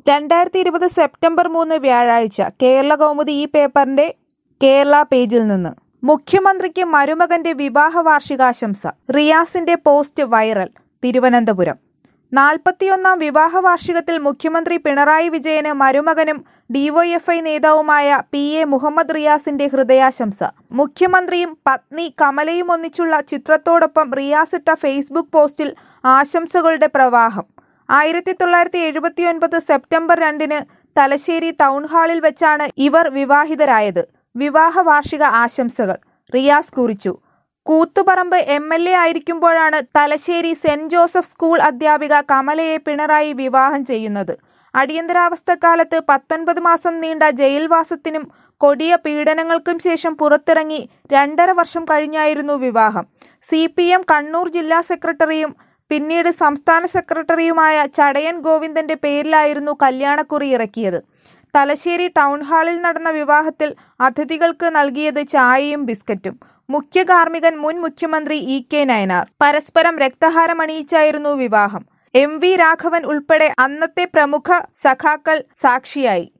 രണ്ടായിരത്തി ഇരുപത് സെപ്റ്റംബർ മൂന്ന് വ്യാഴാഴ്ച കേരള കൗമുദി ഈ പേപ്പറിന്റെ കേരള പേജിൽ നിന്ന് മുഖ്യമന്ത്രിക്ക് മരുമകന്റെ വിവാഹ വാർഷികാശംസ റിയാസിന്റെ പോസ്റ്റ് വൈറൽ തിരുവനന്തപുരം നാൽപ്പത്തിയൊന്നാം വിവാഹ വാർഷികത്തിൽ മുഖ്യമന്ത്രി പിണറായി വിജയന് മരുമകനും ഡിവൈഎഫ്ഐ നേതാവുമായ പി എ മുഹമ്മദ് റിയാസിന്റെ ഹൃദയാശംസ മുഖ്യമന്ത്രിയും പത്നി കമലയും ഒന്നിച്ചുള്ള ചിത്രത്തോടൊപ്പം റിയാസ് ഇട്ട ഫേസ്ബുക്ക് പോസ്റ്റിൽ ആശംസകളുടെ പ്രവാഹം ആയിരത്തി തൊള്ളായിരത്തി എഴുപത്തിയൊൻപത് സെപ്റ്റംബർ രണ്ടിന് തലശ്ശേരി ടൗൺ ഹാളിൽ വെച്ചാണ് ഇവർ വിവാഹിതരായത് വിവാഹ വാർഷിക ആശംസകൾ റിയാസ് കുറിച്ചു കൂത്തുപറമ്പ് എം എൽ എ ആയിരിക്കുമ്പോഴാണ് തലശ്ശേരി സെന്റ് ജോസഫ് സ്കൂൾ അധ്യാപിക കമലയെ പിണറായി വിവാഹം ചെയ്യുന്നത് അടിയന്തരാവസ്ഥക്കാലത്ത് പത്തൊൻപത് മാസം നീണ്ട ജയിൽവാസത്തിനും കൊടിയ പീഡനങ്ങൾക്കും ശേഷം പുറത്തിറങ്ങി രണ്ടര വർഷം കഴിഞ്ഞായിരുന്നു വിവാഹം സി പി എം കണ്ണൂർ ജില്ലാ സെക്രട്ടറിയും പിന്നീട് സംസ്ഥാന സെക്രട്ടറിയുമായ ചടയൻ ഗോവിന്ദന്റെ പേരിലായിരുന്നു കല്യാണക്കുറി ഇറക്കിയത് തലശ്ശേരി ടൗൺ ഹാളിൽ നടന്ന വിവാഹത്തിൽ അതിഥികൾക്ക് നൽകിയത് ചായയും ബിസ്ക്കറ്റും മുഖ്യ കാർമ്മികൻ മുൻ മുഖ്യമന്ത്രി ഇ കെ നയനാർ പരസ്പരം രക്തഹാരമണിയിച്ചായിരുന്നു വിവാഹം എം വി രാഘവൻ ഉൾപ്പെടെ അന്നത്തെ പ്രമുഖ സഖാക്കൾ സാക്ഷിയായി